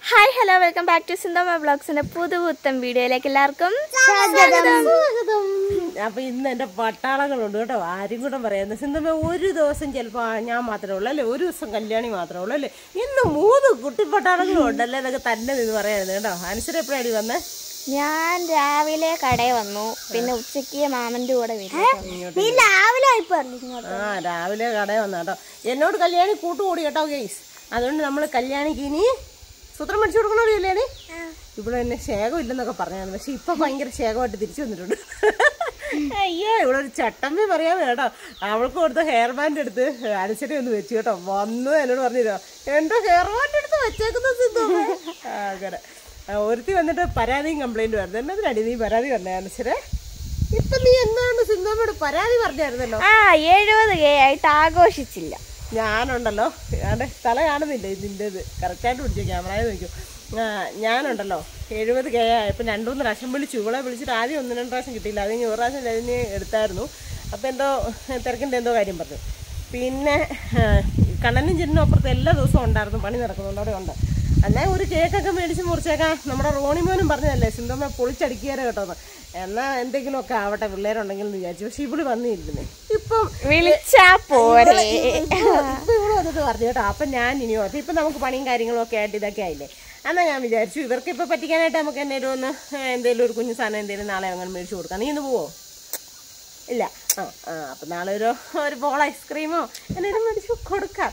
Hi hello welcome back to Sinthoma ബ്ലോഗ്സിന്റെ പുതുപുത്തൻ വീഡിയോയിലേക്ക് എല്ലാവർക്കും അപ്പൊ ഇന്ന് എന്റെ പട്ടാളങ്ങളുണ്ട് കേട്ടോ ആരും കൂടെ പറയാന്ന് സിന്ധമ്മ ഒരു ദിവസം ചിലപ്പോ ഞാൻ മാത്രമേ ഉള്ളൂ അല്ലേ ഒരു ദിവസം കല്യാണി മാത്രമേ ഉള്ളൂ അല്ലേ ഇന്ന് മൂന്ന് കുട്ടി പട്ടാളങ്ങളും ഉണ്ടല്ലേ എന്നൊക്കെ തന്നെ നിന്ന് പറയായിരുന്നു കേട്ടോ അനുസരിച്ച് എപ്പോഴാണ് വന്നേ ഞാൻ രാവിലെ കടയിൽ വന്നു പിന്നെ ഉച്ചയ്ക്ക് മാമന്റെ കൂടെ വീട്ടിൽ നീ രാവിലെ ആയിപ്പോ ഇങ്ങോട്ട് ആ രാവിലെ കടയിൽ വന്ന കേട്ടോ എന്നോട് കല്യാണി കൂട്ടുകൂടി കേട്ടോ ഗെയ്സ് അതുകൊണ്ട് നമ്മൾ കല്യാണിക്ക് ഇനി സൂത്രം മേടിച്ചു കൊടുക്കണോ കല്യാണി ഇവിടെ എന്നെ ശേഖം ഇല്ലെന്നൊക്കെ പറഞ്ഞായിരുന്നു പക്ഷെ ഇപ്പൊ ഭയങ്കര ശേഖമായിട്ട് തിരിച്ചു വന്നിട്ടുണ്ട് അയ്യോ ഇവിടെ ഒരു ചട്ടമ്പി പറയാൻ കേട്ടോ അവൾക്ക് കൊടുത്ത ഹെയർ ബാൻഡ് എടുത്ത് അടിച്ചിട്ട് ഒന്ന് വെച്ചു കേട്ടോ വന്നു എന്നോട് പറഞ്ഞിരോ എന്റെ ഹെയർ ബാൻഡ് എടുത്ത് വെച്ചേക്കുന്ന സിന്ധു ആ, അങ്ങനെ ആ, ഒരുത്തി വന്നിട്ട് പരാതിയും കംപ്ലൈന്റ് വരുന്നത് എന്നതിനടി നീ പരാതി പറഞ്ഞേ അനുസരെ ഇപ്പൊ നീ എന്താണ് സിന്ധുമ്മയോട് പരാതി പറഞ്ഞായിരുന്നല്ലോ ആ എഴുപത് കെ ആയിട്ട് ആഘോഷിച്ചില്ല ഞാനുണ്ടല്ലോ അതെ തല കാണുന്നില്ല ഇതിൻ്റെത് കറക്റ്റായിട്ട് പിടിച്ചു ക്യാമറയിൽ നോക്കും ആ, ഞാനുണ്ടല്ലോ എഴുപത് കെ ആയപ്പോൾ രണ്ടു മൂന്ന് പ്രാവശ്യം വിളിച്ചു ഇവളെ വിളിച്ചിട്ട് ആദ്യം ഒന്ന് രണ്ട് പ്രാവശ്യം കിട്ടിയില്ല അത് കഴിഞ്ഞ് ഒരു പ്രാവശ്യം കഴിഞ്ഞ് എടുത്തായിരുന്നു അപ്പോൾ എന്തോ തിരക്കിൻ്റെ എന്തോ കാര്യം പറഞ്ഞു പിന്നെ ആ, കണ്ണനും ചെന്നും അപ്പുറത്ത് എല്ലാ ദിവസവും ഉണ്ടായിരുന്നു പണി നടക്കുന്നുണ്ട് അവിടെ ഉണ്ട് എന്നാൽ ഒരു കേക്കൊക്കെ മേടിച്ച് മുറിച്ചേക്കാം നമ്മുടെ റോണിമോനും പറഞ്ഞതല്ലേ സിന്ധമ്മ പൊളിച്ചടിക്കുകയാണ് കേട്ടോന്ന് എന്നാൽ എന്തെങ്കിലുമൊക്കെ ആവട്ടെ പിള്ളേരുണ്ടെങ്കിൽ എന്ന് വിചാരിച്ചു പക്ഷെ ഇവിടെ വന്നിരുന്നേ ഇപ്പം വിളിച്ചാ പോരെ ഇപ്പൊ ഇവിടെ വന്നിട്ട് പറഞ്ഞു കേട്ടോ അപ്പൊ ഞാൻ ഇനി ഓർത്ത് ഇപ്പൊ നമുക്ക് പണിയും കാര്യങ്ങളും ഒക്കെ ആയിട്ട് ഇതൊക്കെ ആയില്ലേ എന്നാ ഞാൻ വിചാരിച്ചു ഇവർക്ക് ഇപ്പൊ പറ്റിക്കാനായിട്ട് നമുക്ക് എന്തെങ്കിലും ഒന്ന് എന്തെങ്കിലും ഒരു കുഞ്ഞു സാധനം എന്തെങ്കിലും നാളെ അങ്ങനെ മേടിച്ചു കൊടുക്കാം നീ ഇന്ന് പോവോ ഇല്ല ആ ആ അപ്പൊ നാളെ ഒരു ഒരു ബോൾ ഐസ്ക്രീമോ എന്തെങ്കിലും മേടിച്ചു കൊടുക്കാം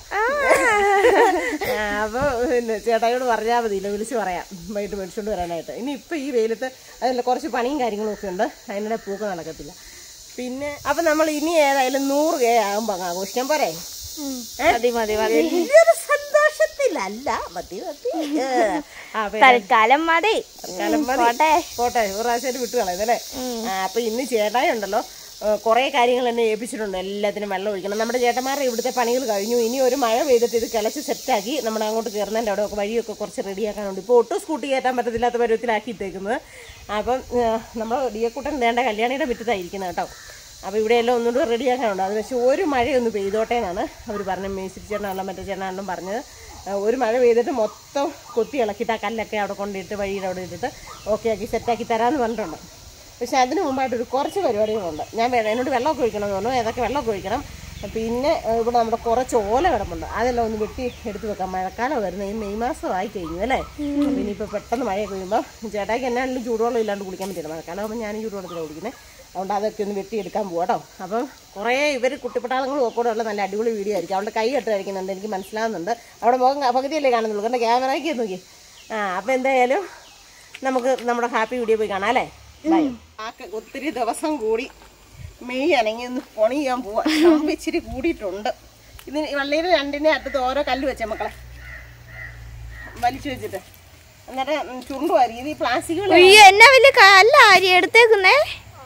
ആ, അപ്പൊ പിന്നെ ചേട്ടായിയോട് പറഞ്ഞാൽ മതി ഇല്ല വിളിച്ച് പറയാം വൈകിട്ട് മേടിച്ചുകൊണ്ട് വരാനായിട്ട് ഇനി ഇപ്പൊ ഈ വെയിലത്ത് അതിൽ കുറച്ച് പണിയും കാര്യങ്ങളും ഒക്കെ ഉണ്ട് അതിനിടെ പൂക്ക നടക്കത്തില്ല പിന്നെ അപ്പൊ നമ്മൾ ഇനി ഏതായാലും നൂറ് കെ ആകുമ്പോ അങ്ങ് ആഘോഷിക്കാൻ പോരെ മതി മതി മതി വലിയൊരു സന്തോഷത്തിലല്ല മതി മതി ഏ. ആ, പിന്നെ തൽക്കാലം മതി തൽക്കാലം മതി. പോട്ടെ പോട്ടെ ഒരു പ്രാവശ്യമായിട്ട് വിട്ടു കളയുന്നല്ലേ ആ, അപ്പൊ ഇന്ന് ചേട്ടായി ഉണ്ടല്ലോ കുറെ കാര്യങ്ങൾ എന്നെ ഏൽപ്പിച്ചിട്ടുണ്ട് എല്ലാത്തിനും വെള്ളം ഒഴിക്കണം നമ്മുടെ ചേട്ടന്മാരുടെ ഇവിടുത്തെ പണികൾ കഴിഞ്ഞു ഇനി ഒരു മഴ പെയ്തിട്ട് ഇത് കിളച്ച് സെറ്റാക്കി നമ്മുടെ അങ്ങോട്ട് കയറുന്നതിൻ്റെ അവിടെ ഒക്കെ വഴിയൊക്കെ കുറച്ച് റെഡിയാക്കാനുണ്ട് ഇപ്പോൾ ഒട്ടും സ്കൂട്ടി കയറ്റാൻ പറ്റത്തില്ലാത്ത പരുവത്തിലാക്കിയിട്ടേക്കുന്നത് അപ്പം നമ്മൾ ഡിയക്കൂട്ടൻ വേണ്ട കല്യാണിയുടെ മുറ്റത്തായിരിക്കുന്നത് കേട്ടോ അപ്പോൾ ഇവിടെയെല്ലാം ഒന്നുകൂടി റെഡിയാക്കാനുണ്ട് അത് പക്ഷേ ഒരു മഴയൊന്ന് പെയ്തോട്ടെ എന്നാണ് അവർ പറഞ്ഞ മേസ്തിരി ചേട്ടനാണെങ്കിലും മറ്റേ ചേട്ടനാണെങ്കിലും പറഞ്ഞത് ആ, ഒരു മഴ പെയ്തിട്ട് മൊത്തം കൊത്തി ഇളക്കിയിട്ട് ആ കല്ലൊക്കെ അവിടെ കൊണ്ടിട്ട് വഴിയുടെ അവിടെ ഇട്ടിട്ട് ഓക്കെ ആക്കി സെറ്റാക്കി തരാമെന്ന് പറഞ്ഞിട്ടുണ്ട് പക്ഷെ അതിന് മുമ്പായിട്ട് ഒരു കുറച്ച് പരിപാടികളുണ്ട് ഞാൻ വേ- എന്നോട് വെള്ളമൊക്കെ ഒഴിക്കണം എന്ന് പറഞ്ഞു ഏതൊക്കെ വെള്ളമൊക്കെ ഒഴിക്കണം പിന്നെ ഏ, ഇവിടെ നമ്മുടെ കുറച്ച് ഓല കിടപ്പുണ്ട് അതെല്ലാം ഒന്ന് വെട്ടി എടുത്ത് വെക്കാം മഴക്കാലം വരുന്നത് ഈ മെയ് മാസം ആയി കഴിഞ്ഞു അല്ലേ അപ്പം ഇനിയിപ്പോൾ പെട്ടെന്ന് മഴയൊക്കെ കഴിയുമ്പോൾ ചേട്ടായിക്ക് എന്നാണെങ്കിലും ചൂടുവെള്ളം ഇല്ലാണ്ട് കുളിക്കാൻ പറ്റില്ല മഴക്കാലം ആകുമ്പോൾ ഞാൻ ചൂടുവെള്ളത്തിലാണ് കുടിക്കുന്നത് അതുകൊണ്ട് അതൊക്കെ ഒന്ന് വെട്ടിയെടുക്കാൻ പോകാം അപ്പം കുറേ ഇവർ കുട്ടിപ്പട്ടാളങ്ങളും ഒക്കെ കൂടെ ഉള്ള നല്ല അടിപൊളി വീഡിയോ ആയിരിക്കും അവളുടെ കൈ കെട്ടായിരിക്കുന്നുണ്ട് എനിക്ക് മനസ്സിലാവുന്നുണ്ട് അവിടെ മുഖം ക- പകുതിയല്ലേ കാണുന്നുള്ളൂ കാരണം ക്യാമറയ്ക്ക് നോക്കി ആ അപ്പം എന്തായാലും നമുക്ക് നമ്മുടെ ഹാപ്പി വീഡിയോ പോയി കാണാം അല്ലേ ബൈ. ആക്ക് ഒത്തിരി ദിവസം കൂടി മെയ് അനങ്ങി ഒന്ന് പണി ചെയ്യാൻ പോവാ കമ്പ് ഇച്ചിരി കൂടിയിട്ടുണ്ട് ഇതിന് വള്ളിയിൽ രണ്ടിനെ അറ്റത്ത് ഓരോ കല്ല് വെച്ചേ മക്കളെ വലിച്ചു വെച്ചിട്ട് എന്നിട്ട് ഉം, ചുണ്ടുമായിരിക്കും ഇത് ഈ പ്ലാസ്റ്റിക് അയ്യോ എന്നാ വലിയ കല്ല ആരി എടുത്തേക്കുന്നേ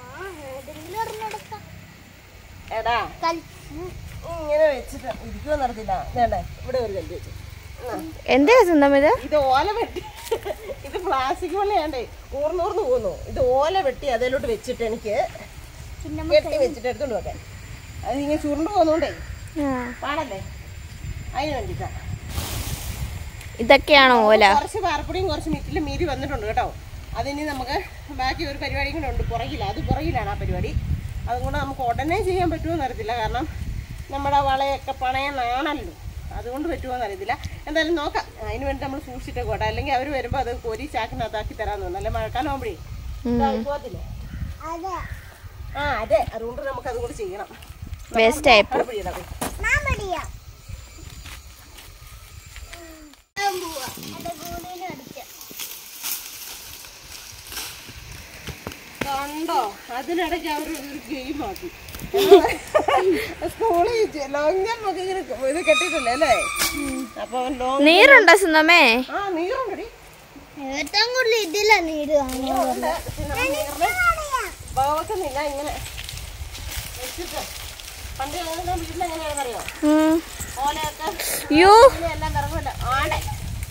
എടാ ഇങ്ങനെ വെച്ചിട്ട് ഇരിക്കുമോ നടത്തില്ല വേണ്ടേ ഇവിടെ ഒരു കല്ല് വെച്ചു എന്തിനാ സ്വന്തം ഇത് ഇത് ഓല വെട്ടി ഇത് പ്ലാസ്റ്റിക് വള്ളിയാണ്ടേ ഊർന്നൂർന്ന് പോകുന്നു ഇത് ഓല വെട്ടി അതിലോട്ട് വെച്ചിട്ട് എനിക്ക് വെട്ടി വെച്ചിട്ട് എടുത്തോണ്ട് വെക്കാൻ അത് ഇങ്ങനെ ചുരുണ്ട് പോകുന്നോണ്ടേ ആ. പാടല്ലേ അതിന് വേണ്ടിട്ടാ ഇതൊക്കെയാണോ ഓല കുറച്ച് പാറപ്പൊടിയും കുറച്ച് മിറ്റിലും മീതി വന്നിട്ടുണ്ട് കേട്ടോ അതിനി നമുക്ക് ബാക്കി ഒരു പരിപാടിയും കൂടെ ഉണ്ട് പുറകില്ല അത് പുറകിലാണ് ആ പരിപാടി അതുകൊണ്ട് നമുക്ക് ഉടനെ ചെയ്യാൻ പറ്റുമോ എന്നറിയത്തില്ല കാരണം നമ്മുടെ വളയൊക്കെ പണയാണല്ലോ അതുകൊണ്ട് പറ്റുമോ എന്നറിയത്തില്ല എന്തായാലും നോക്കാം അതിന് വേണ്ടി നമ്മൾ സൂക്ഷിച്ചിട്ട് കോട്ടെ അല്ലെങ്കിൽ അവർ വരുമ്പോൾ അത് കോരി ചാക്കിനകത്താക്കി തരാമെന്ന് തോന്നുന്നു അല്ലെ മഴക്കാലം ആകുമ്പോഴേ ഇതായി പോകത്തില്ലേ അതെ ആ അതെ അതുകൊണ്ട് നമുക്ക് അതുകൂടി ചെയ്യണം വേസ്റ്റ് ആയിപ്പോ പിടിയിടാം ഞാൻ മടിയാ ഞാൻ പോവാ. അത് കൂടുതലും അടിക്കാം. കണ്ടോ അതിനിടയ്ക്ക് അവർ ഒരു ഗെയിം ആക്കി സ്കൂളിൽ ലോങ് ജമ്പ് ഒക്കെ ഇങ്ങനെ ഇത് കെട്ടിയിട്ടില്ലേ അല്ലേ അപ്പൊ ലോങ് നീറുണ്ടോ സ്വന്തമേ ആ നീറുണ്ടടി ഏറ്റവും കൂടുതൽ ഇതില്ല നീര് നീറുണ്ട് പിന്നെ നീറിന് പോവക്കുന്നില്ല ഇങ്ങനെ വെച്ചിട്ട് പണ്ട് ഞങ്ങളുടെ വീട്ടിലെങ്ങനെയാണെന്നറിയോ ഉം. ഓലയൊക്കെ യോ എല്ലാം കറങ്ങില്ല ആടെ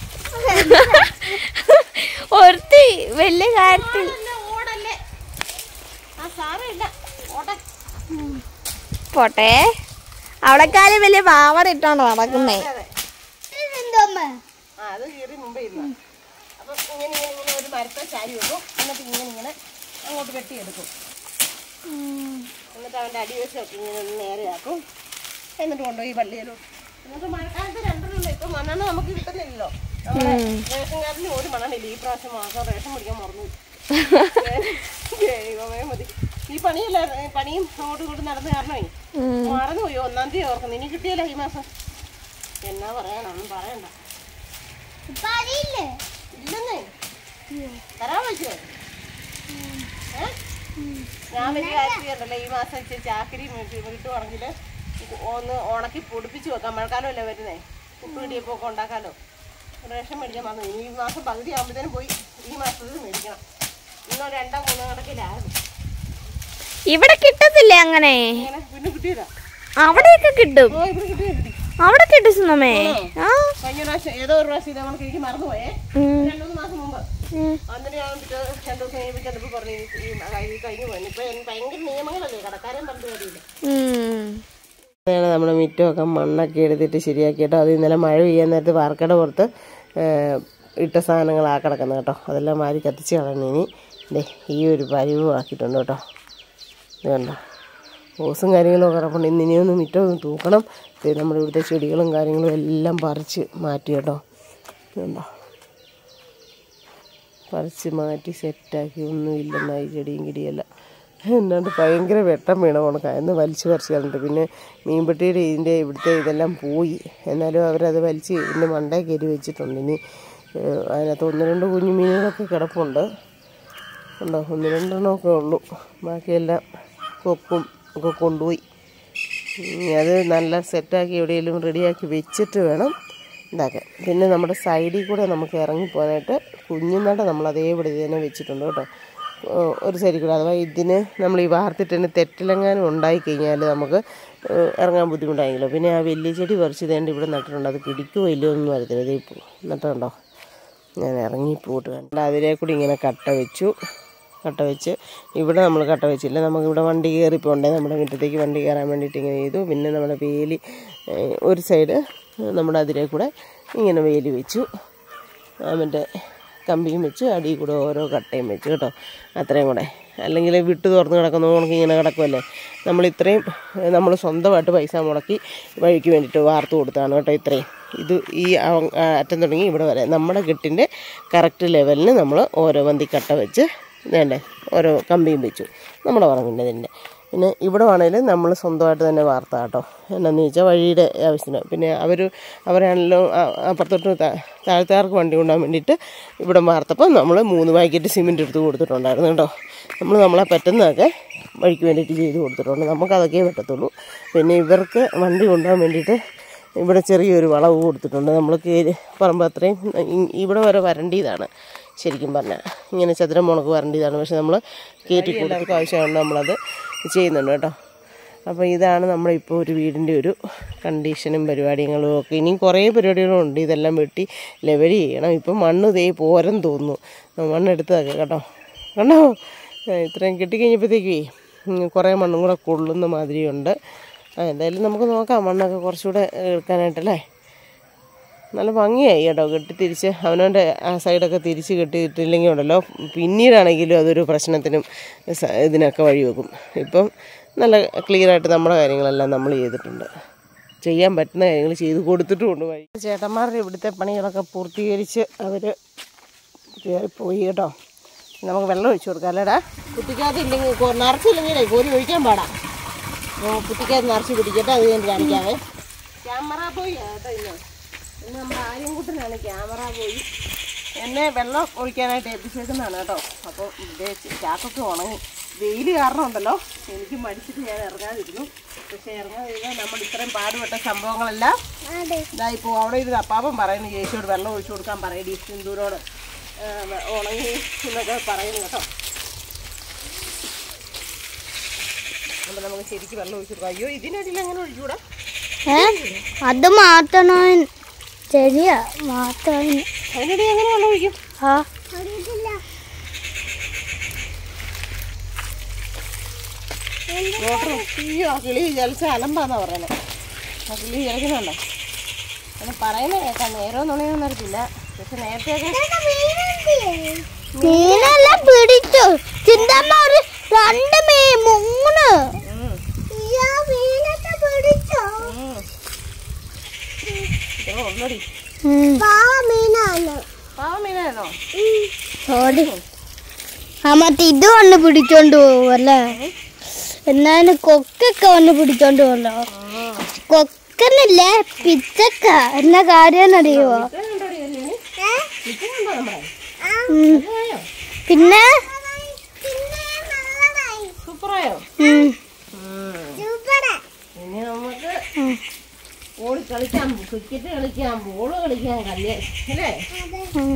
ഒരുത്തി വലിയ കാര്യത്തിൽ ഓടല്ലേ, ഓടല്ലേ ആ സാരമില്ല ഓട്ടെ പോട്ടെ അവളെക്കാളും വലിയ പാവട ഇട്ടാണ് നടക്കുന്നേ അതെ എന്തോമ്മ ആ അത് കീറി മുമ്പേ ഇരുന്ന അപ്പം ഇങ്ങനെ ഇങ്ങനെ ഇങ്ങനെ ഒരു മരത്തെ ചാരി വെക്കും എന്നിട്ട് ഇങ്ങനെ ഇങ്ങനെ അങ്ങോട്ട് കെട്ടിയെടുക്കും എന്നിട്ട് അവൻ്റെ അടിവശമൊക്കെ ഇങ്ങനെ ഒന്ന് നേരെയാക്കും എന്നിട്ട് കൊണ്ടുപോയി പള്ളിയിലും എന്നിട്ട് മഴക്കാലത്ത് രണ്ടെണ്ണമില്ല ഇപ്പം മണ്ണെണ്ണ നമുക്ക് കിട്ടുന്നില്ലല്ലോ നമ്മുടെ റേഷൻ കാർഡിന് ഒരു മണ്ണെണ്ണില്ല ഈ പ്രാവശ്യം മാത്രം റേഷൻ പിടിക്കാൻ മറന്നു ദൈവമേ മതി ഈ പണിയല്ല ഈ പണിയും അങ്ങോട്ടും ഇങ്ങോട്ടും നടന്ന കാരണമേ മറന്നുപോയി ഒന്നാം തീയതി ഓർക്കുന്നു ഇനി കിട്ടിയല്ലോ ഈ മാസം എന്നാ പറയാനൊന്നും പറയണ്ട ഇപ്പൊ അറിയില്ലേ ഇല്ലെന്നേ തരാൻ പറ്റുമോ ഏ? ഞാൻ വലിയ കാര്യത്തിലുണ്ടല്ലോ ഈ മാസം ഇച്ചിരി ചാക്കരി കിട്ടുവാണെങ്കിൽ ഒന്ന് ഉണക്കി പൊടിപ്പിച്ച് വെക്കാം മഴക്കാലമല്ലേ വരുന്നേ പുട്ടുപിടിയപ്പോൾ ഒക്കെ ഉണ്ടാക്കാലോ റേഷൻ മേടിക്കാൻ വന്നു ഇനി ഈ മാസം പകുതി ആകുമ്പോഴത്തേനും പോയി ഈ മാസത്തിൽ മേടിക്കണം ഇന്നോ രണ്ടോ മൂന്നോ കണക്കിലാകും ഇവിടെ കിട്ടത്തില്ലേ അങ്ങനെ ഇങ്ങനെ പിന്നെ കിട്ടിയതാ അവിടെയൊക്കെ കിട്ടും ഓ ഇവിടെ കിട്ടിയ കിട്ടി അവിടെ കിട്ടും സുന്നമ്മേ ആ കഴിഞ്ഞ പ്രാവശ്യം ഏതോ ഒരു പ്രാവശ്യം ഇത് നമുക്ക് എനിക്ക് മറന്നുപോയേ ഉം. രണ്ടു മൂന്ന് മാസം മുമ്പ് ഉം. അന്നിട്ട് ഞാൻ പിറ്റേ രണ്ടു ദിവസം കഴിയുമ്പോൾ ചെന്നപ്പോൾ പറഞ്ഞു ഈ ഈ കഴി- കഴിഞ്ഞു പോയി ഇപ്പൊ ഭയങ്കര നിയമങ്ങളല്ലേ കടക്കാരൻ പറഞ്ഞിട്ട് കാര്യമില്ല ഉം. അതാണ് നമ്മുടെ മിറ്റമൊക്കെ മണ്ണൊക്കെ എടുത്തിട്ട് ശരിയാക്കിയിട്ട് അത് ഇന്നലെ മഴ പെയ്യാൻ നേരത്ത് വാർക്കയുടെ പുറത്ത് ഏഹ്, ഇട്ട സാധനങ്ങളാ കിടക്കുന്നത് കേട്ടോ അതെല്ലാം മാറി കത്തിച്ച് കളയണം ഇനി ദേ ഈ ഒരു പരിവും ആക്കിയിട്ടുണ്ട് കേട്ടോ ഇത് കണ്ടോ ഓസും കാര്യങ്ങളും കിടപ്പുണ്ട് ഇന്ന് ഇനിയൊന്ന് മിറ്റം ഒന്ന് തൂക്കണം ദേ നമ്മുടെ ഇവിടുത്തെ ചെടികളും കാര്യങ്ങളും എല്ലാം പറിച്ച് മാറ്റി കേട്ടോ ഇത് കണ്ടോ പറിച്ച് മാറ്റി സെറ്റാക്കി ഒന്നും ഇല്ലെന്നായി ചെടിയും കിടിയല്ല എന്നാണ്ട് ഭയങ്കര വെട്ടം വീണ ഉണക്ക എന്ന് വലിച്ചു പറിച്ച് കളഞ്ഞിട്ട് പിന്നെ മീൻപെട്ടിയുടെ ഇതിൻ്റെ ഇവിടുത്തെ ഇതെല്ലാം പോയി എന്നാലും അവരത് വലിച്ച് ഇതിൻ്റെ മണ്ടേ കയറി വെച്ചിട്ടുണ്ട് ഇനി ഏഹ്, അതിനകത്ത് ഒന്ന് രണ്ട് കുഞ്ഞു മീനുകളൊക്കെ കിടപ്പുണ്ട് ഉണ്ടോ ഒന്ന് രണ്ടെണ്ണമൊക്കെ ഉള്ളൂ ബാക്കിയെല്ലാം കൊക്കും ഒക്കെ കൊണ്ടുപോയി ഇനി അത് നല്ല സെറ്റാക്കി എവിടെയെങ്കിലും റെഡിയാക്കി വെച്ചിട്ട് വേണം ഉണ്ടാക്കാൻ പിന്നെ നമ്മുടെ സൈഡിൽ കൂടെ നമുക്ക് ഇറങ്ങിപ്പോകാനായിട്ട് കുഞ്ഞുനട നമ്മൾ അതേപടി തന്നെ വെച്ചിട്ടുണ്ട് കേട്ടോ ഏഹ് ഒരു സൈഡിൽ കൂടെ അഥവാ ഇതിന് നമ്മൾ ഈ വാർത്തിട്ടിന് തെറ്റിലെങ്ങാനും ഉണ്ടായി കഴിഞ്ഞാൽ നമുക്ക് ഏഹ് ഇറങ്ങാൻ ബുദ്ധിമുട്ടായെങ്കിലോ പിന്നെ ആ വലിയ ചെടി പറിച്ച് ഇതേണ്ട ഇവിടെ നട്ടിട്ടുണ്ട് അത് പിടിക്കുമോ ഇല്ലയോ ഒന്നും അറിയത്തില്ല ഇത് ഇപ്പോൾ നട്ടുണ്ടോ ഞാൻ ഇറങ്ങി പോയിട്ട് കണ്ട അതിലേ കൂടി ഇങ്ങനെ കട്ട വെച്ചു കട്ട വെച്ച് ഇവിടെ നമ്മൾ കട്ട വെച്ചില്ല നമുക്ക് ഇവിടെ വണ്ടി കയറി പോകണ്ടേ നമ്മുടെ മുറ്റത്തേക്ക് വണ്ടി കയറാൻ വേണ്ടിയിട്ട് ഇങ്ങനെ ചെയ്തു പിന്നെ നമ്മുടെ വേലി ഏഹ്, ഒരു സൈഡ് നമ്മുടെ അതിലേ കൂടെ ഇങ്ങനെ വേലി വെച്ചു ആ, മറ്റേ കമ്പിയും വെച്ച് അടിയിൽ കൂടെ ഓരോ കട്ടയും വെച്ച് കേട്ടോ അത്രയും കൂടെ അല്ലെങ്കിൽ വിട്ട് തുറന്ന് കിടക്കുന്ന ഉണക്ക് ഇങ്ങനെ കിടക്കുമല്ലേ നമ്മൾ ഇത്രയും നമ്മൾ സ്വന്തമായിട്ട് പൈസ മുടക്കി വഴിക്ക് വേണ്ടിയിട്ട് വാർത്ത് കൊടുത്താണ് കേട്ടോ ഇത്രയും ഇത് ഈ അവ- ആ അറ്റം തുടങ്ങി ഇവിടെ വരെ നമ്മുടെ കെട്ടിൻ്റെ കറക്റ്റ് ലെവലിന് നമ്മൾ ഓരോ വന്തി കട്ട വെച്ച് വേണ്ടേ ഓരോ കമ്പിയും വെച്ചു നമ്മുടെ പറമ്പിൻ്റെ ഇതിൻ്റെ പിന്നെ ഇവിടെ വേണേലും നമ്മൾ സ്വന്തമായിട്ട് തന്നെ വാർത്ത കേട്ടോ എന്നാന്ന് ചോദിച്ചാൽ വഴിയുടെ ആവശ്യത്തിന് പിന്നെ അവർ അവരാണല്ലോ ആ- അപ്പുറത്തോട്ട് താ- താഴത്തേർക്ക് വണ്ടി കൊണ്ടുപോകാൻ വേണ്ടിയിട്ട് ഇവിടെ വാർത്തപ്പോൾ നമ്മൾ മൂന്ന് പാക്കറ്റ് സിമെൻറ്റ് എടുത്ത് കൊടുത്തിട്ടുണ്ടായിരുന്നു കേട്ടോ നമ്മൾ നമ്മളെ പറ്റുന്നതൊക്കെ വഴിക്ക് വേണ്ടിയിട്ട് ചെയ്ത് കൊടുത്തിട്ടുണ്ട് നമുക്കതൊക്കെ പറ്റത്തുള്ളൂ പിന്നെ ഇവർക്ക് വണ്ടി കൊണ്ടുപോകാൻ വേണ്ടിയിട്ട് ഇവിടെ ചെറിയൊരു വളവ് കൊടുത്തിട്ടുണ്ട് നമ്മൾ കയറി പറമ്പ് അത്രയും ഇ- ഇവിടെ വരെ വരണ്ടിയതാണ് ശരിക്കും പറഞ്ഞാൽ ഇങ്ങനെ ചതുരം മുണക്ക് വരണ്ടിയതാണ് പക്ഷെ നമ്മൾ കയറ്റി കൊടുത്തൊക്കെ ആവശ്യമാണ് നമ്മളത് ചെയ്യുന്നുണ്ട് കേട്ടോ അപ്പോൾ ഇതാണ് നമ്മളിപ്പോൾ ഒരു വീടിൻ്റെ ഒരു കണ്ടീഷനും പരിപാടികളും ഒക്കെ ഇനിയും കുറേ പരിപാടികളുണ്ട് ഇതെല്ലാം വെട്ടി ലെവൽ ചെയ്യണം ഇപ്പം മണ്ണ് ദേ പോരം തോന്നുന്നു മണ്ണെടുത്തതൊക്കെ കേട്ടോ കണ്ടോ ഏ, ഇത്രയും കെട്ടിക്കഴിഞ്ഞപ്പോഴത്തേക്കേ കുറേ മണ്ണും കൂടെ കൊള്ളുന്ന മാതിരിയുണ്ട് ആ എന്തായാലും നമുക്ക് നോക്കാം മണ്ണൊക്കെ കുറച്ചുകൂടെ എടുക്കാനായിട്ടല്ലേ നല്ല ഭംഗിയായി കേട്ടോ കെട്ടി തിരിച്ച് അവനവൻ്റെ ആ സൈഡൊക്കെ തിരിച്ച് കെട്ടിയിട്ടില്ലെങ്കിൽ ഉണ്ടല്ലോ പിന്നീടാണെങ്കിലും അതൊരു പ്രശ്നത്തിനും സ- ഇതിനൊക്കെ വഴിവെക്കും ഇപ്പം നല്ല ക്ലിയറായിട്ട് നമ്മുടെ കാര്യങ്ങളെല്ലാം നമ്മൾ ചെയ്തിട്ടുണ്ട് ചെയ്യാൻ പറ്റുന്ന കാര്യങ്ങൾ ചെയ്ത് കൊടുത്തിട്ടുമുണ്ട് വഴി ചേട്ടന്മാരുടെ ഇവിടുത്തെ പണികളൊക്കെ പൂർത്തീകരിച്ച് അവർ പോയി കേട്ടോ നമുക്ക് വെള്ളം ഒഴിച്ചു കൊടുക്കാം അല്ലേടാ കുട്ടിക്കകത്ത് ഇല്ലെങ്കിൽ കൊ- നിറച്ചില്ലെങ്കിലേ കോരി ഒഴിക്കാൻ പാടാം കുട്ടിക്കകത്ത് നിറച്ച് പിടിക്കട്ടെ അത് ഞാൻ കാണിക്കാവേ ക്യാമറ പോയി കേട്ടോ ഇന്ന് ഇന്ന് നമ്മുടെ ആര്യൻകുട്ടനാണ് ക്യാമറ പോയി എന്നെ വെള്ളം ഒഴിക്കാനായിട്ട് എത്തിച്ചേക്കുന്നതാണ് കേട്ടോ അപ്പോൾ ഇതേ ചാക്കൊക്കെ ഉണങ്ങി വെയിൽ കാരണം ഉണ്ടല്ലോ എനിക്ക് മടിച്ചിട്ട് ഞാൻ ഇറങ്ങാതിരുന്നു പക്ഷേ ഇറങ്ങാതിരുന്നാൽ നമ്മൾ ഇത്രയും പാടുപെട്ട സംഭവങ്ങളെല്ലാം അതെ ഇതാ ഇപ്പോൾ അവിടെ ഇരുന്ന് അപ്പാപ്പൻ പറയുന്നു ചേച്ചിയോട് വെള്ളം ഒഴിച്ചു കൊടുക്കാൻ പറയടി സിന്ദൂരോട് ആ, വെ- ഉണങ്ങി എന്നൊക്കെ പറയുന്നു കേട്ടോ അപ്പോൾ നമുക്ക് ശരിക്ക് വെള്ളം ഒഴിച്ചു കൊടുക്കാം അയ്യോ ഇതിനിടയിൽ എങ്ങനെ ഒഴിച്ചുകൂടാ ഏ അത് മാറ്റണോ ശരിയാ മാറ്റണം അതിനിടയിൽ എങ്ങനെ വെള്ളം ഒഴിക്കും ആ മോട്ടർ അയ്യോ ആ കിളി ജലിച്ച അലമ്പാന്നാ പറയുന്നത് ആ കിളി ജലിക്കുന്നുണ്ടോ അത് പറയുന്നത് കേൾക്കാം നേരോ നുണയോ അറിയത്തില്ല പക്ഷെ നേരത്തെയൊക്കെ മീനെല്ലാം പിടിച്ചു ചിന്തമ്മ ഒരു രണ്ട് മീൻ മൂന്ന് മീനൊക്കെ പിടിച്ചോ ഉള്ളടി മീനാണ് പാവ മീനാണോ ഓടി ആ മറ്റേ ഇത് വന്ന് പിടിച്ചോണ്ട് പോവല്ലേ എന്നാലും കൊക്കൊക്കെ വന്ന് പിടിച്ചോണ്ട് പോവല്ലോ കൊക്കനല്ലേ പിച്ചക്ക എന്നാ കാര്യം അറിയുവോ ഉം. പിന്നെ സൂപ്പറായോ ഉം. ഇനി നമുക്ക് ഓടി കളിക്കാം ക്രിക്കറ്റ് കളിക്കാം ബോള് കളിക്കാം കല്യ അല്ലേ ഉം.